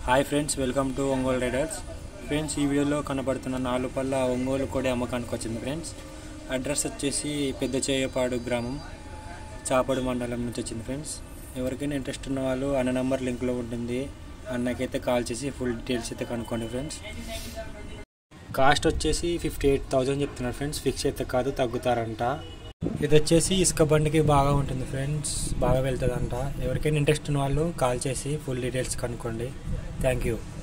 hi friends welcome to Ongole riders friends ఈ వీడియోలో కనబడుతున్న నాలుగు పళ్ళ ఒంగోలు కోడి అమ్మకానికి వచ్చింది ఫ్రెండ్స్ అడ్రస్ వచ్చేసి పెద్ద చేయపాడు గ్రామం చాపడు మండలం నుంచి వచ్చింది ఫ్రెండ్స్ ఎవరికైనా ఇంట్రెస్ట్ ఉన్న వాళ్ళు అన్న నెంబర్ లింక్లో ఉంటుంది అన్నకైతే కాల్ చేసి ఫుల్ డీటెయిల్స్ అయితే కనుక్కోండి ఫ్రెండ్స్ కాస్ట్ వచ్చేసి ఫిఫ్టీ ఎయిట్ థౌజండ్ చెప్తున్నారు ఫ్రెండ్స్ ఫిక్స్ అయితే కాదు తగ్గుతారంట ఇది వచ్చేసి ఇసుక బండికి బాగా ఉంటుంది ఫ్రెండ్స్ బాగా వెళ్తుందంట ఎవరికైనా ఇంట్రెస్ట్ ఉన్న వాళ్ళు కాల్ చేసి ఫుల్ డీటెయిల్స్ కనుక్కోండి థ్యాంక్ యూ